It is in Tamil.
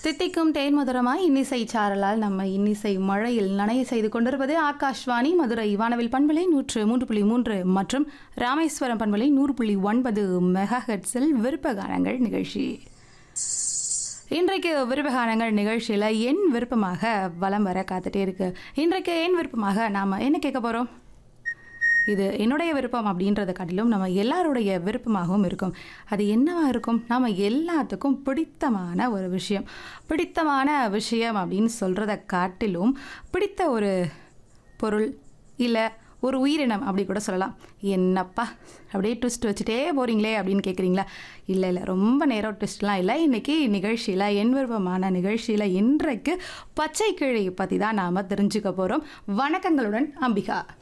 தித்திக்கும் தேன்மதுரமாய் இன்னிசை சாரலால் நம்ம இன்னிசை மழையில் நனைய செய்து கொண்டிருப்பது ஆகாஷ்வாணி மதுரை வானவில் பண்பலை நூற்று மூன்று புள்ளி மூன்று மற்றும் ராமேஸ்வரம் பண்பலை நூறு புள்ளி ஒன்பது மெகா ஹெட்ஸில் விருப்ப கானங்கள் நிகழ்ச்சி இன்றைக்கு விருப்பகானங்கள் நிகழ்ச்சியில் என் விருப்பமாக வலம் வர காத்துட்டே இருக்கு இன்றைக்கு என் விருப்பமாக நாம் என்ன கேட்க போகிறோம் இது என்னுடைய விருப்பம் அப்படின்றத காட்டிலும் நம்ம எல்லாருடைய விருப்பமாகவும் இருக்கும் அது என்னவா இருக்கும் நம்ம எல்லாத்துக்கும் பிடித்தமான ஒரு விஷயம் பிடித்தமான விஷயம் அப்படின்னு சொல்கிறத காட்டிலும் பிடித்த ஒரு பொருள் இல்லை ஒரு உயிரினம் அப்படி கூட சொல்லலாம் என்னப்பா அப்படியே ட்விஸ்ட் வச்சுட்டே போகிறீங்களே அப்படின்னு கேட்குறீங்களா இல்லை இல்லை ரொம்ப நேரம் ட்விஸ்ட்லாம் இல்லை இன்றைக்கி நிகழ்ச்சியில் என் விருப்பமான நிகழ்ச்சியில் இன்றைக்கு பச்சை கிழி பற்றி தான் நாம் தெரிஞ்சுக்க போகிறோம் வணக்கங்களுடன் அம்பிகா